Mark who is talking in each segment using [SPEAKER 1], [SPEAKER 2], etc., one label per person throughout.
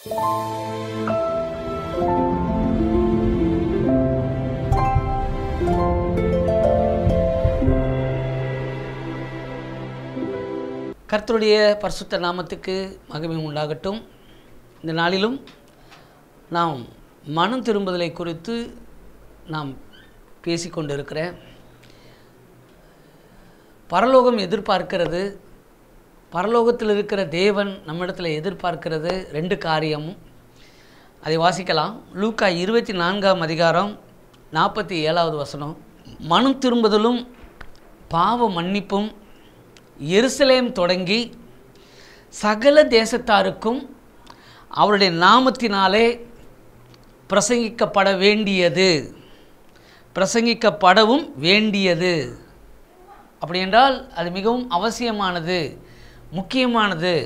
[SPEAKER 1] கர்த்தருடைய பரிசுத்த நாமத்துக்கு மகிமை உண்டாகட்டும் இந்த நாளிலும் நாம் மனம் திரும்புதலை குறித்து நாம் பேசிக்கொண்டிருக்கிறேன் பரலோகம் எதிர்பார்க்கிறது பரலோகத்தில் இருக்கிற தேவன் நம்மிடத்தில் எதிர்பார்க்கிறது ரெண்டு காரியமும் அதை வாசிக்கலாம் லூக்கா இருபத்தி நான்காம் அதிகாரம் நாற்பத்தி ஏழாவது வசனம் மனம் திரும்புதலும் பாவ மன்னிப்பும் எருசலேம் தொடங்கி சகல தேசத்தாருக்கும் அவருடைய நாமத்தினாலே பிரசங்கிக்கப்பட வேண்டியது பிரசங்கிக்கப்படவும் வேண்டியது அப்படி என்றால் அது மிகவும் அவசியமானது முக்கியமானது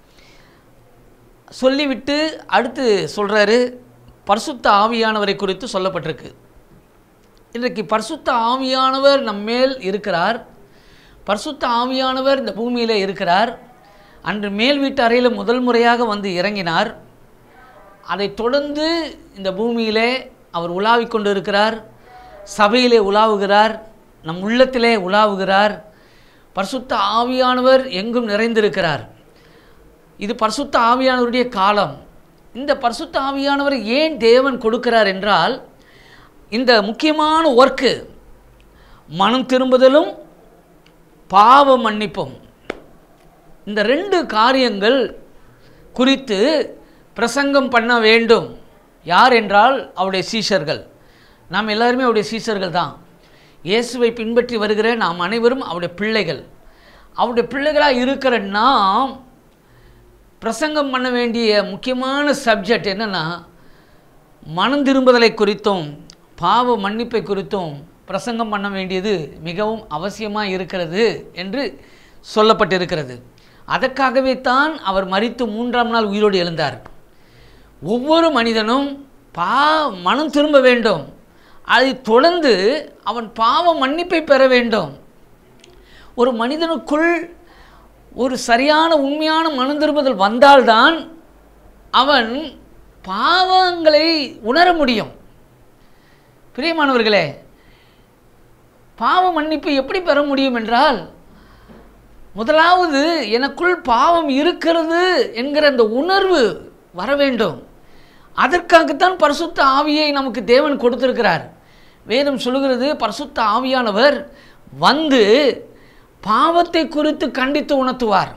[SPEAKER 1] சொல்லிவிட்டு அடுத்து சொல்கிறாரு பரிசுத்த ஆவியானவரை குறித்து சொல்லப்பட்டிருக்கு இன்றைக்கு பரிசுத்த ஆவியானவர் நம்மேல் இருக்கிறார் பரிசுத்த ஆவியானவர் இந்த பூமியில் இருக்கிறார் அன்று மேல் வீட்டு அறையில் முதல் முறையாக வந்து இறங்கினார் அதைத் தொடர்ந்து இந்த பூமியிலே அவர் உலாவிக் கொண்டு இருக்கிறார் சபையிலே உலாவுகிறார் நம் உள்ளத்திலே உலாவுகிறார் பரிசுத்த ஆவியானவர் எங்கும் நிறைந்திருக்கிறார் இது பரிசுத்த ஆவியானவருடைய காலம் இந்த பரிசுத்த ஆவியானவர் ஏன் தேவன் கொடுக்கிறார் என்றால் இந்த முக்கியமான ஒர்க்கு மனம் திரும்புதலும் பாவ மன்னிப்பும் இந்த ரெண்டு காரியங்கள் குறித்து பிரசங்கம் பண்ண வேண்டும் யார் என்றால் அவருடைய சீஷர்கள் நாம் எல்லாருமே அவருடைய சீஷர்கள் தான் இயேசுவை பின்பற்றி வருகிற நாம் அனைவரும் அவருடைய பிள்ளைகள் அவருடைய பிள்ளைகளாக இருக்கிற நாம் பிரசங்கம் பண்ண வேண்டிய முக்கியமான சப்ஜெக்ட் என்னென்னா மனம் திரும்புதலை குறித்தும் பாவ மன்னிப்பை குறித்தும் பிரசங்கம் பண்ண வேண்டியது மிகவும் அவசியமாக இருக்கிறது என்று சொல்லப்பட்டிருக்கிறது அதற்காகவே தான் அவர் மறித்து மூன்றாம் நாள் உயிரோடு எழுந்தார் ஒவ்வொரு மனிதனும் பா மனம் திரும்ப வேண்டும் அதை தொடர்ந்து அவன் பாவ மன்னிப்பை பெற வேண்டும் ஒரு மனிதனுக்குள் ஒரு சரியான உண்மையான மனம் திரும்புதல் வந்தால்தான் அவன் பாவங்களை உணர முடியும் பிரியமானவர்களே பாவ மன்னிப்பு எப்படி பெற முடியும் என்றால் முதலாவது எனக்குள் பாவம் இருக்கிறது என்கிற அந்த உணர்வு வர வேண்டும் அதற்காகத்தான் பரிசுத்த ஆவியை நமக்கு தேவன் கொடுத்திருக்கிறார் வேதம் சொல்லுகிறது பரிசுத்த ஆவியானவர் வந்து பாவத்தை குறித்து கண்டித்து உணர்த்துவார்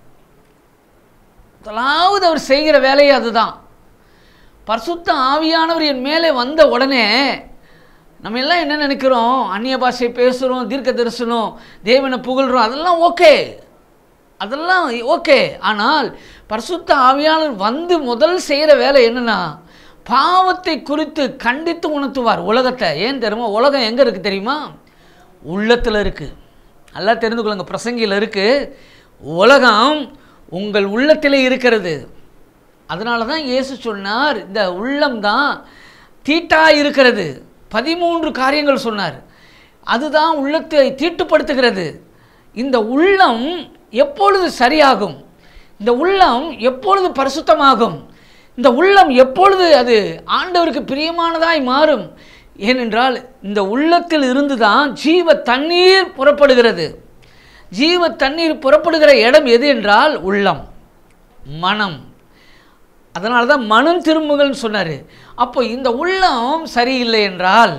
[SPEAKER 1] முதலாவது அவர் செய்கிற வேலையே அதுதான் பரிசுத்த ஆவியானவர் என் மேலே வந்த உடனே நம்ம எல்லாம் என்ன நினைக்கிறோம் அந்நிய பாஷை பேசுகிறோம் தீர்க்க தரிசனம் தேவனை புகழ்கிறோம் அதெல்லாம் ஓகே அதெல்லாம் ஓகே ஆனால் பரிசுத்த ஆவியாளர் வந்து முதல் செய்கிற வேலை என்னென்னா பாவத்தை குறித்து கண்டித்து உணர்த்துவார் உலகத்தை ஏன் தெரியுமா உலகம் எங்கே இருக்குது தெரியுமா உள்ளத்தில் இருக்குது நல்லா தெரிந்து கொள்ளுங்க பிரசங்கியில் இருக்குது உலகம் உங்கள் உள்ளத்திலே இருக்கிறது அதனால தான் இயேசு சொன்னார் இந்த உள்ளம்தான் தீட்டா இருக்கிறது பதிமூன்று காரியங்கள் சொன்னார் அதுதான் உள்ளத்தை தீட்டுப்படுத்துகிறது இந்த உள்ளம் எப்பொழுது சரியாகும் இந்த உள்ளம் எப்பொழுது பரிசுத்தமாகும் இந்த உள்ளம் எப்பொழுது அது ஆண்டவருக்கு பிரியமானதாய் மாறும் ஏனென்றால் இந்த உள்ளத்தில் இருந்து தான் ஜீவ தண்ணீர் புறப்படுகிறது ஜீவ தண்ணீர் புறப்படுகிற இடம் எது என்றால் உள்ளம் மனம் அதனால தான் மனம் திரும்புகள்னு சொன்னார் அப்போ இந்த உள்ளம் சரியில்லை என்றால்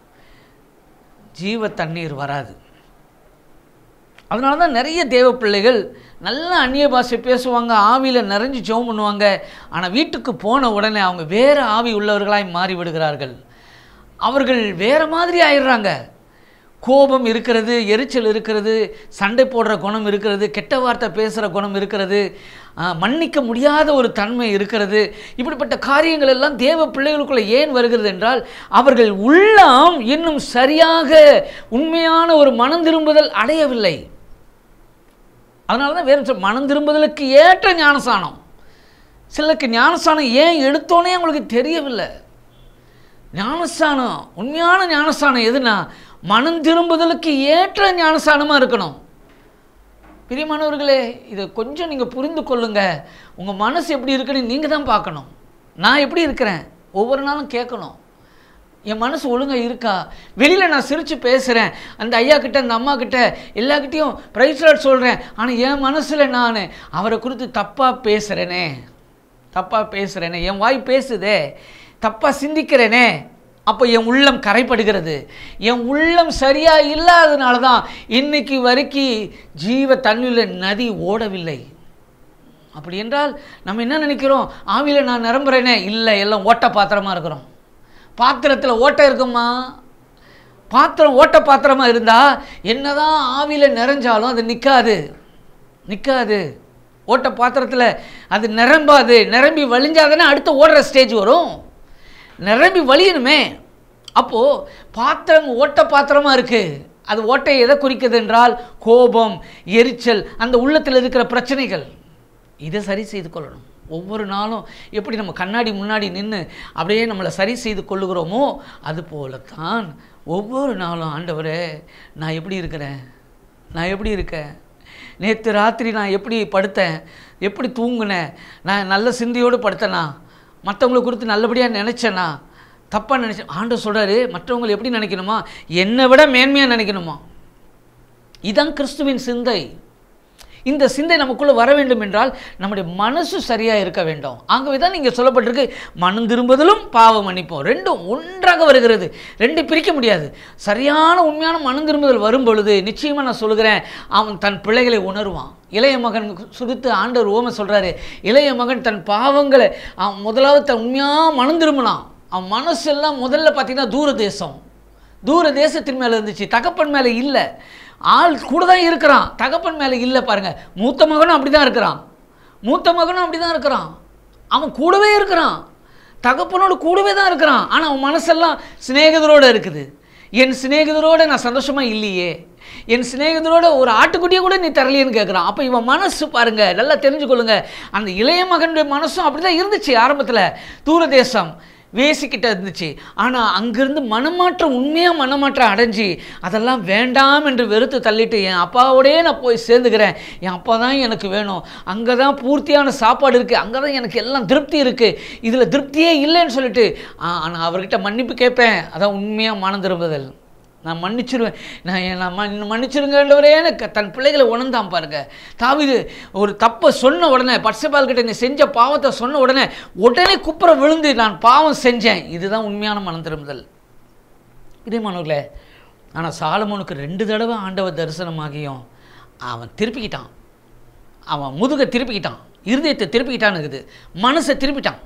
[SPEAKER 1] ஜீவ தண்ணீர் வராது அதனால தான் நிறைய தேவ பிள்ளைகள் நல்ல அந்நிய பாஷை பேசுவாங்க ஆவியில் நிறைஞ்சு ஜெபம் பண்ணுவாங்க ஆனால் வீட்டுக்கு போன உடனே அவங்க வேறு ஆவி உள்ளவர்களாய் மாறி விடுகிறார்கள் அவர்கள் வேறு மாதிரி ஆயிடுறாங்க கோபம் இருக்கிறது எரிச்சல் இருக்கிறது சண்டை போடுற குணம் இருக்கிறது கெட்ட வார்த்தை பேசுகிற குணம் இருக்கிறது மன்னிக்க முடியாத ஒரு தன்மை இருக்கிறது இப்படிப்பட்ட காரியங்கள் எல்லாம் தேவ பிள்ளைகளுக்குள்ளே ஏன் வருகிறது என்றால் அவர்கள் உள்ளம் இன்னும் சரியாக உண்மையான ஒரு மனம் திரும்புதல் அடையவில்லை அதனால தான் வேறு மனம் திரும்புதலுக்கு ஏற்ற ஞானசானம் சிலருக்கு ஞானஸ்தானம் ஏன் எடுத்தோன்னே அவங்களுக்கு தெரியவில்லை ஞானஸ்தானம் உண்மையான ஞானஸ்தானம் எதுனா மனம் திரும்புதலுக்கு ஏற்ற ஞானஸ்தானமாக இருக்கணும் பிரியமானவர்களே இதை கொஞ்சம் நீங்கள் புரிந்து கொள்ளுங்க உங்கள் மனசு எப்படி இருக்குன்னு நீங்கள் தான் பார்க்கணும் நான் எப்படி இருக்கிறேன் ஒவ்வொரு நாளும் கேட்கணும் என் மனசு ஒழுங்காக இருக்கா வெளியில் நான் சிரித்து பேசுகிறேன் அந்த ஐயா கிட்ட அந்த அம்மா கிட்ட எல்லாக்கிட்டேயும் ப்ரைஸ்லாட் சொல்கிறேன் ஆனால் என் மனசில் நான் அவரை குறித்து தப்பாக பேசுகிறேனே தப்பாக பேசுகிறேனே என் வாய் பேசுதே தப்பாக சிந்திக்கிறேனே அப்போ என் உள்ளம் கரைப்படுகிறது என் உள்ளம் சரியாக இல்லாதனால தான் இன்னைக்கு வரைக்கும் ஜீவ தண்ணியில் நதி ஓடவில்லை அப்படி என்றால் நம்ம என்ன நினைக்கிறோம் ஆவியில் நான் நிரம்புறேனே இல்லை எல்லாம் ஓட்ட பாத்திரமா இருக்கிறோம் பாத்திரத்தில் ஓட்டை இருக்குமா பாத்திரம் ஓட்ட பாத்திரமா இருந்தால் என்னதான் ஆவியில் நிறைஞ்சாலும் அது நிற்காது நிற்காது ஓட்ட பாத்திரத்தில் அது நிரம்பாது நிரம்பி வழிஞ்சாதானே அடுத்து ஓடுற ஸ்டேஜ் வரும் நிரம்பி வழியணுமே அப்போது பாத்திரம் ஓட்ட பாத்திரமாக இருக்குது அது ஓட்டை எதை குறிக்குது என்றால் கோபம் எரிச்சல் அந்த உள்ளத்தில் இருக்கிற பிரச்சனைகள் இதை சரி செய்து கொள்ளணும் ஒவ்வொரு நாளும் எப்படி நம்ம கண்ணாடி முன்னாடி நின்று அப்படியே நம்மளை சரி செய்து கொள்ளுகிறோமோ அது போலத்தான் ஒவ்வொரு நாளும் ஆண்டவரே நான் எப்படி இருக்கிறேன் நான் எப்படி இருக்கேன் நேற்று ராத்திரி நான் எப்படி படுத்தேன் எப்படி தூங்குனேன் நான் நல்ல சிந்தையோடு படுத்தேனா மற்றவங்களை குறித்து நல்லபடியாக நினச்சேனா தப்பாக நினச்சேன் ஆண்டு சொல்கிறாரு மற்றவங்களை எப்படி நினைக்கணுமா என்னை விட மேன்மையாக நினைக்கணுமா இதான் கிறிஸ்துவின் சிந்தை இந்த சிந்தை நமக்குள்ளே வர வேண்டும் என்றால் நம்முடைய மனசு சரியாக இருக்க வேண்டும் ஆகவே தான் நீங்கள் சொல்லப்பட்டிருக்கு மனம் திரும்புதலும் பாவ மன்னிப்போம் ரெண்டும் ஒன்றாக வருகிறது ரெண்டு பிரிக்க முடியாது சரியான உண்மையான மனம் திரும்புதல் வரும் பொழுது நிச்சயமாக நான் சொல்லுகிறேன் அவன் தன் பிள்ளைகளை உணர்வான் இளைய மகன் சுருத்து ஆண்டவர் ஓம சொல்கிறாரு இளைய மகன் தன் பாவங்களை அவன் முதலாவது தன் உண்மையாக மனம் திரும்பினான் அவன் மனசெல்லாம் முதல்ல பார்த்தீங்கன்னா தூர தேசம் தூர தேசத்தின் மேலே இருந்துச்சு தகப்பன் மேலே இல்லை ஆள் கூட தான் இருக்கிறான் தகப்பன் மேலே இல்லை பாருங்க மூத்த மகனும் அப்படி தான் இருக்கிறான் மூத்த மகனும் அப்படி தான் இருக்கிறான் அவன் கூடவே இருக்கிறான் தகப்பனோடு கூடவே தான் இருக்கிறான் ஆனால் அவன் மனசெல்லாம் சிநேகிதரோடு இருக்குது என் சிநேகிதரோட நான் சந்தோஷமாக இல்லையே என் சிநேகிதரோட ஒரு ஆட்டுக்குட்டியை கூட நீ தரலையேன்னு கேட்குறான் அப்போ இவன் மனசு பாருங்க நல்லா தெரிஞ்சுக்கொள்ளுங்க அந்த இளைய மகனுடைய மனசும் அப்படி தான் இருந்துச்சு ஆரம்பத்தில் தூரதேசம் வேசிக்கிட்ட இருந்துச்சு ஆனால் அங்கிருந்து மனமாற்றம் உண்மையாக மனமாற்றம் அடைஞ்சு அதெல்லாம் வேண்டாம் என்று வெறுத்து தள்ளிட்டு என் அப்பாவோடே நான் போய் சேர்ந்துக்கிறேன் என் அப்பா தான் எனக்கு வேணும் அங்கே தான் பூர்த்தியான சாப்பாடு இருக்குது அங்கே தான் எனக்கு எல்லாம் திருப்தி இருக்குது இதில் திருப்தியே இல்லைன்னு சொல்லிட்டு நான் அவர்கிட்ட மன்னிப்பு கேட்பேன் அதான் உண்மையாக மனம் திரும்புதல் நான் மன்னிச்சிருவேன் நான் என் நான் மன் மன்னிச்சிருங்கன்றவரேன்னு க- தன் பிள்ளைகளை உணர்ந்தான் பாருங்க தாவிது ஒரு தப்பை சொன்ன உடனே பட்சபால் கிட்ட நீ செஞ்ச பாவத்தை சொன்ன உடனே உடனே குப்புற விழுந்து நான் பாவம் செஞ்சேன் இதுதான் உண்மையான மனம் திரும்புதல் இதேமானவர்களே ஆனால் சாலமோனுக்கு ரெண்டு தடவை ஆண்டவர் தரிசனமாகியும் அவன் திருப்பிக்கிட்டான் அவன் முதுகை திருப்பிக்கிட்டான் இருதயத்தை திருப்பிக்கிட்டான்னு இருக்குது மனசை திருப்பிட்டான்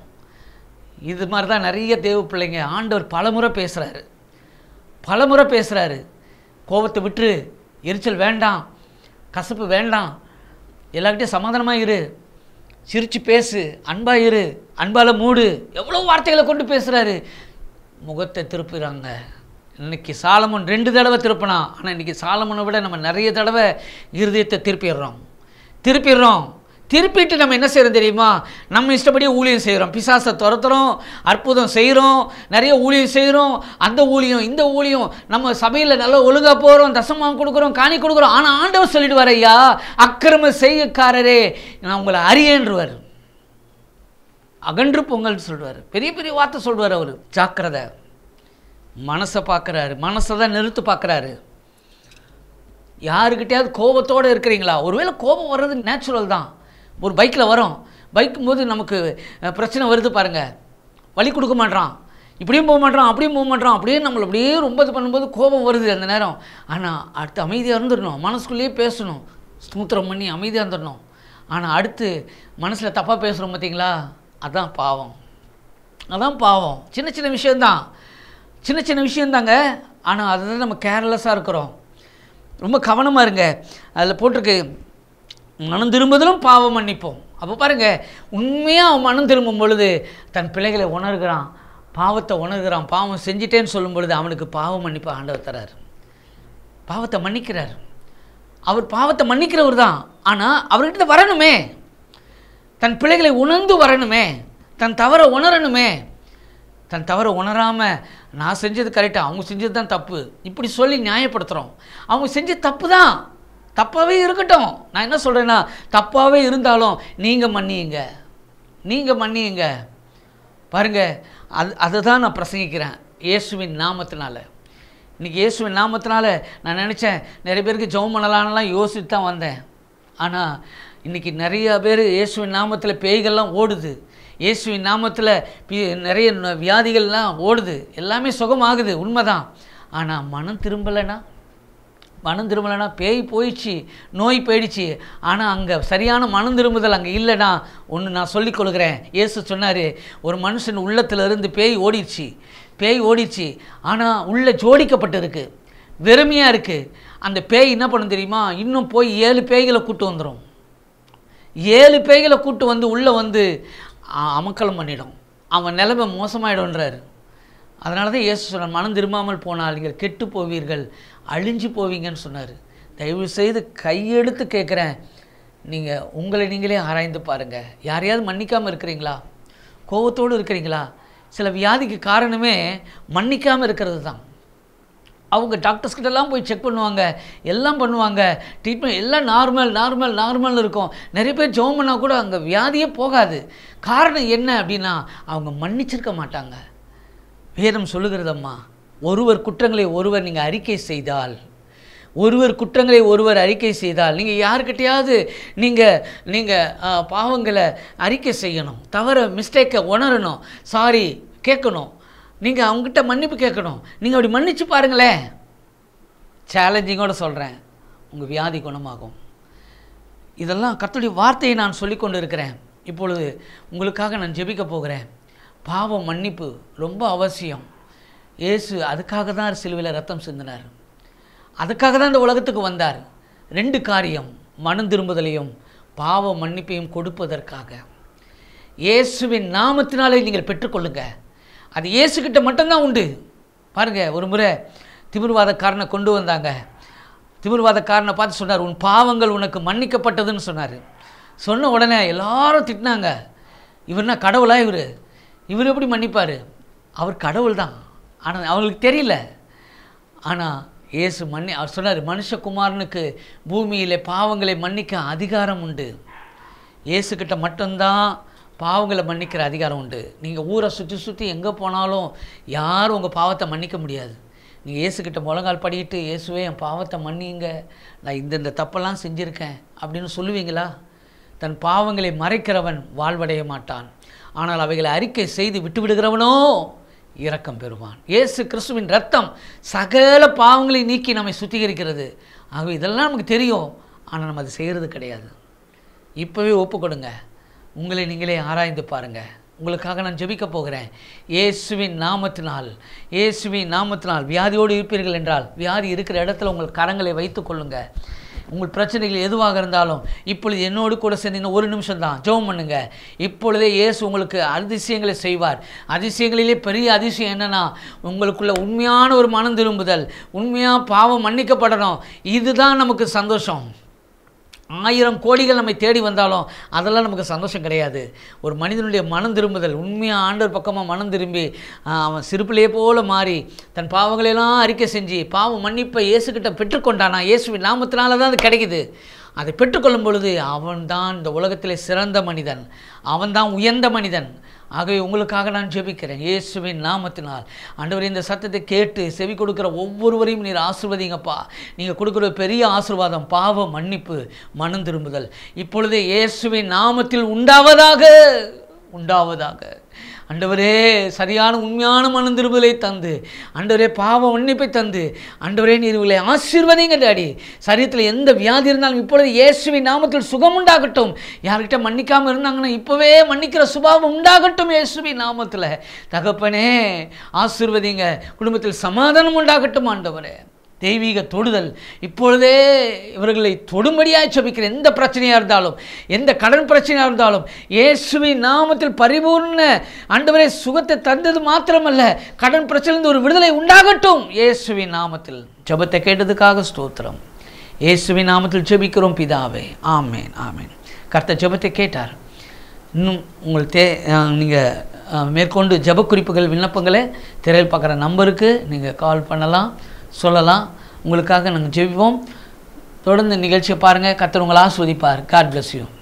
[SPEAKER 1] இது மாதிரி தான் நிறைய தேவ பிள்ளைங்க ஆண்டவர் பலமுறை பேசுகிறாரு பலமுறை பேசுகிறாரு கோபத்தை விட்டுரு எரிச்சல் வேண்டாம் கசப்பு வேண்டாம் எல்லார்கிட்டையும் சமாதானமாக இரு சிரித்து பேசு அன்பா இரு அன்பால் மூடு எவ்வளோ வார்த்தைகளை கொண்டு பேசுகிறாரு முகத்தை திருப்புறாங்க இன்னைக்கு சாலமன் ரெண்டு தடவை திருப்பினான் ஆனால் இன்னைக்கு சாலமனை விட நம்ம நிறைய தடவை இருதயத்தை திருப்பிடுறோம் திருப்பிடுறோம் திருப்பிட்டு நம்ம என்ன செய்கிறோம் தெரியுமா நம்ம இஷ்டப்படியே ஊழியம் செய்கிறோம் பிசாசை துரத்துறோம் அற்புதம் செய்கிறோம் நிறைய ஊழியம் செய்கிறோம் அந்த ஊழியம் இந்த ஊழியம் நம்ம சபையில் நல்லா ஒழுங்காக போகிறோம் தசமாக கொடுக்குறோம் காணி கொடுக்குறோம் ஆனால் ஆண்டவர் சொல்லிடுவார் ஐயா அக்கிரம செய்யக்காரரே நான் உங்களை அறியேன்றுவார் அகன்று பொங்கல்னு சொல்லுவார் பெரிய பெரிய வார்த்தை சொல்லுவார் அவர் ஜாக்கிரதை மனசை பார்க்குறாரு மனசை தான் நிறுத்து பார்க்குறாரு யாருக்கிட்டையாவது கோபத்தோடு இருக்கிறீங்களா ஒருவேளை கோபம் வர்றது நேச்சுரல் தான் ஒரு பைக்கில் வரோம் பைக்கும் போது நமக்கு அஹ், பிரச்சனை வருது பாருங்கள் வழி கொடுக்க மாட்றான் இப்படியும் போக மாட்றான் அப்படியும் போக மாட்றான் அப்படியே நம்மளை அப்படியே ரொம்ப இது பண்ணும்போது கோபம் வருது அந்த நேரம் ஆனால் அடுத்து அமைதியாக இருந்துடணும் மனசுக்குள்ளேயே பேசணும் ஸ்தூத்திரம் பண்ணி அமைதியாக இருந்துடணும் ஆனால் அடுத்து மனசில் தப்பாக பேசுகிறோம் பார்த்தீங்களா அதான் பாவம் அதான் பாவம் சின்ன சின்ன விஷயந்தான் சின்ன சின்ன விஷயந்தாங்க ஆனால் அதுதான் நம்ம கேர்லெஸ்ஸாக இருக்கிறோம் ரொம்ப கவனமாக இருங்க அதில் போட்டிருக்கு மனம் திரும்புதலும் பாவம் மன்னிப்போம் அப்போ பாருங்க உண்மையாக அவன் மனம் திரும்பும் பொழுது தன் பிள்ளைகளை உணர்கிறான் பாவத்தை உணர்கிறான் பாவம் செஞ்சிட்டேன்னு சொல்லும் பொழுது அவனுக்கு பாவம் மன்னிப்பு ஆண்டவர் தரார் பாவத்தை மன்னிக்கிறார் அவர் பாவத்தை மன்னிக்கிறவர் தான் ஆனால் அவர்கிட்ட வரணுமே தன் பிள்ளைகளை உணர்ந்து வரணுமே தன் தவறை உணரணுமே தன் தவறை உணராமல் நான் செஞ்சது கரெக்டாக அவங்க செஞ்சது தான் தப்பு இப்படி சொல்லி நியாயப்படுத்துகிறோம் அவங்க செஞ்ச தப்பு தான் தப்பாகவே இருக்கட்டும் நான் என்ன சொல்கிறேன்னா தப்பாகவே இருந்தாலும் நீங்கள் மன்னியுங்க நீங்கள் மன்னியுங்க பாருங்க அது அதை தான் நான் பிரசங்கிக்கிறேன் இயேசுவின் நாமத்தினால இன்றைக்கி இயேசுவின் நாமத்தினால நான் நினச்சேன் நிறைய பேருக்கு ஜெபம் பண்ணலான்லாம் யோசித்து தான் வந்தேன் ஆனால் இன்றைக்கி நிறைய பேர் இயேசுவின் நாமத்தில் பேய்கள்லாம் ஓடுது இயேசுவின் நாமத்தில் பி- நிறைய ந- வியாதிகள்லாம் ஓடுது எல்லாமே சுகமாகுது உண்மைதான் ஆனால் மனம் திரும்பலைன்னா மனம் திரும்பலைன்னா பேய் போயிடுச்சு நோய் போயிடுச்சு ஆனால் அங்கே சரியான மனம் திரும்புதல் அங்கே இல்லைனா ஒன்று நான் சொல்லிக் கொடுக்குறேன் இயேசு சொன்னார் ஒரு மனுஷன் உள்ளத்துல இருந்து பேய் ஓடிடுச்சு பேய் ஓடிடுச்சு ஆனால் உள்ள ஜோடிக்கப்பட்டிருக்கு வெறுமையாக இருக்குது அந்த பேய் என்ன பண்ணும் தெரியுமா இன்னும் போய் ஏழு பேய்களை கூட்டு வந்துடும் ஏழு பேய்களை கூட்டு வந்து உள்ளே வந்து அ- அமக்கலம் பண்ணிடும் அவன் நிலைமை மோசமாயிடும்ன்றாரு அதனால தான் இயேசு சொன்னார் மனம் திரும்பாமல் போனால் நீங்கள் கெட்டு போவீர்கள் அழிஞ்சு போவீங்கன்னு சொன்னார் தயவு செய்து கையெடுத்து கேட்குறேன் நீங்கள் உங்களை நீங்களே ஆராய்ந்து பாருங்கள் யாரையாவது மன்னிக்காமல் இருக்கிறீங்களா கோவத்தோடு இருக்கிறீங்களா சில வியாதிக்கு காரணமே மன்னிக்காமல் இருக்கிறது தான் அவங்க டாக்டர்ஸ் கிட்டலாம் போய் செக் பண்ணுவாங்க எல்லாம் பண்ணுவாங்க ட்ரீட்மெண்ட் எல்லாம் நார்மல் நார்மல் நார்மல் இருக்கும் நிறைய பேர் ஜெபம் பண்ணால் கூட அங்கே வியாதியே போகாது காரணம் என்ன அப்படின்னா அவங்க மன்னிச்சிருக்க மாட்டாங்க வேதம் சொல்லுகிறதம்மா ஒருவர் குற்றங்களை ஒருவர் நீங்கள் அறிக்கை செய்தால் ஒருவர் குற்றங்களை ஒருவர் அறிக்கை செய்தால் நீங்கள் யாருக்கிட்டையாவது நீங்கள் நீங்கள் பாவங்களை அறிக்கை செய்யணும் தவற மிஸ்டேக்கை உணரணும் சாரி கேட்கணும் நீங்கள் அவங்ககிட்ட மன்னிப்பு கேட்கணும் நீங்கள் அப்படி மன்னிச்சு பாருங்களேன் சேலஞ்சிங்கோட சொல்கிறேன் உங்கள் வியாதி குணமாகும் இதெல்லாம் கர்த்தருடைய வார்த்தையை நான் சொல்லி கொண்டு இருக்கிறேன் இப்பொழுது உங்களுக்காக நான் ஜெபிக்க போகிறேன் பாவம் மன்னிப்பு ரொம்ப அவசியம் இயேசு அதுக்காக தான் சிலுவையில் ரத்தம் சிந்தினார் அதுக்காக தான் இந்த உலகத்துக்கு வந்தார் ரெண்டு காரியம் மனம் திரும்புதலையும் பாவ மன்னிப்பையும் கொடுப்பதற்காக இயேசுவின் நாமத்தினாலே நீங்கள் பெற்றுக்கொள்ளுங்க அது இயேசுக்கிட்ட மட்டும்தான் உண்டு பாருங்க ஒரு முறை திமிர்வாதக்காரனை கொண்டு வந்தாங்க திமிர்வாதக்காரனை பார்த்து சொன்னார் உன் பாவங்கள் உனக்கு மன்னிக்கப்பட்டதுன்னு சொன்னார் சொன்ன உடனே எல்லாரும் திட்டினாங்க இவர்னா கடவுளா இவர் இவர் எப்படி மன்னிப்பார் அவர் கடவுள் தான் ஆனால் அவங்களுக்கு தெரியல ஆனால் இயேசு மன்னி அவர் சொன்னார் மனுஷகுமாரனுக்கு பூமியிலே பாவங்களை மன்னிக்க அதிகாரம் உண்டு இயேசுக்கிட்ட மட்டும்தான் பாவங்களை மன்னிக்கிற அதிகாரம் உண்டு நீங்கள் ஊரை சுற்றி சுற்றி எங்கே போனாலும் யாரும் உங்கள் பாவத்தை மன்னிக்க முடியாது நீங்கள் இயேசுக்கிட்ட முழங்கால் படிக்கிட்டு இயேசுவே என் பாவத்தை மன்னிங்க நான் இந்தந்த தப்பெல்லாம் செஞ்சுருக்கேன் அப்படின்னு சொல்லுவீங்களா தன் பாவங்களை மறைக்கிறவன் வாழ்வடைய மாட்டான் ஆனால் அவைகளை அறிக்கை செய்து விட்டு விடுகிறவனோ இரக்கம் பெறுவான் இயேசு கிறிஸ்துவின் ரத்தம் சகல பாவங்களை நீக்கி நம்மை சுத்திகரிக்கிறது ஆகவே இதெல்லாம் நமக்கு தெரியும் ஆனால் நம்ம அது செய்கிறது கிடையாது இப்போவே ஒப்பு கொடுங்க உங்களை நீங்களே ஆராய்ந்து பாருங்க உங்களுக்காக நான் ஜெபிக்க போகிறேன் இயேசுவின் நாமத்தினால் இயேசுவின் நாமத்தினால் வியாதியோடு இருப்பீர்கள் என்றால் வியாதி இருக்கிற இடத்துல உங்கள் கரங்களை வைத்துக் கொள்ளுங்க உங்கள் பிரச்சனைகள் எதுவாக இருந்தாலும் இப்பொழுது என்னோடு கூட சேர்ந்தீங்கன்னா ஒரு நிமிஷம் தான் ஜெபம் பண்ணுங்க இப்பொழுதே இயேசு உங்களுக்கு அதிசயங்களை செய்வார் அதிசயங்களிலே பெரிய அதிசயம் என்னன்னா உங்களுக்குள்ள உண்மையான ஒரு மனம் திரும்புதல் உண்மையாக பாவம் மன்னிக்கப்படணும் இதுதான் நமக்கு சந்தோஷம் ஆயிரம் கோடிகள் நம்மை தேடி வந்தாலும் அதெல்லாம் நமக்கு சந்தோஷம் கிடையாது ஒரு மனிதனுடைய மனம் திரும்புதல் உண்மையாக ஆண்டவர் பக்கமாக மனம் திரும்பி ஆஹ், அவன் சிறுப்பிலேயே போல மாறி தன் பாவங்களையெல்லாம் அறிக்கை செஞ்சு பாவம் மன்னிப்பை இயேசுக்கிட்ட பெற்றுக்கொண்டானா இயேசுவின் நாமத்தினால தான் அது கிடைக்குது அதை பெற்றுக்கொள்ளும் பொழுது அவன்தான் இந்த உலகத்திலே சிறந்த மனிதன் அவன்தான் உயர்ந்த மனிதன் ஆகவே உங்களுக்காக நான் ஜெபிக்கிறேன் இயேசுவின் நாமத்தினால் ஆண்டவர் இந்த சத்தத்தை கேட்டு செவி கொடுக்குற ஒவ்வொருவரையும் நீர் ஆசிர்வதிங்கப்பா நீங்கள் கொடுக்குற பெரிய ஆசீர்வாதம் பாவ மன்னிப்பு மனம் திரும்புதல் இப்பொழுதே இயேசுவின் நாமத்தில் உண்டாவதாக உண்டாவதாக ஆண்டவரே சரியான உண்மையான மனம் திரும்புதலை தந்து ஆண்டவரே பாவ மன்னிப்பை தந்து ஆண்டவரே நீர் இவங்களை ஆசீர்வதிங்க டாடி சரீரத்தில் எந்த வியாதி இருந்தாலும் இப்பொழுது இயேசுவின் நாமத்தில் சுகம் உண்டாகட்டும் யார்கிட்ட மன்னிக்காமல் இருந்தாங்கன்னா இப்போவே மன்னிக்கிற சுபாவம் உண்டாகட்டும் இயேசுவின் நாமத்தில் தகப்பனே ஆசீர்வதிங்க குடும்பத்தில் சமாதானம் உண்டாகட்டும் ஆண்டவரே தெய்வீக தொடுதல் இப்பொழுதே இவர்களை தொடும்படியாக ஜெபிக்கிறேன் எந்த பிரச்சனையாக இருந்தாலும் எந்த கடன் பிரச்சனையாக இருந்தாலும் இயேசுவின் நாமத்தில் பரிபூர்ண ஆண்டவரே சுகத்தை தந்தது மாத்திரமல்ல கடன் பிரச்சனையிலிருந்து ஒரு விடுதலை உண்டாகட்டும் இயேசுவின் நாமத்தில் ஜெபத்தை கேட்டதுக்காக ஸ்தோத்திரம் இயேசுவின் நாமத்தில் ஜெபிக்கிறோம் பிதாவே ஆமேன் ஆமேன் கர்த்தர் ஜெபத்தை கேட்டார் இன்னும் உங்கள் தே நீங்கள் மேற்கொண்டு ஜெப குறிப்புகள் விண்ணப்பங்களை திரையில் பார்க்குற நம்பருக்கு நீங்கள் கால் பண்ணலாம் சொல்லலாம் உங்களுக்காக நாங்கள் ஜெபிப்போம் தொடர்ந்து நிகழ்ச்சியை பாருங்கள் கத்தர் உங்களை ஆஸ்வதிப்பார் காட் bless யூ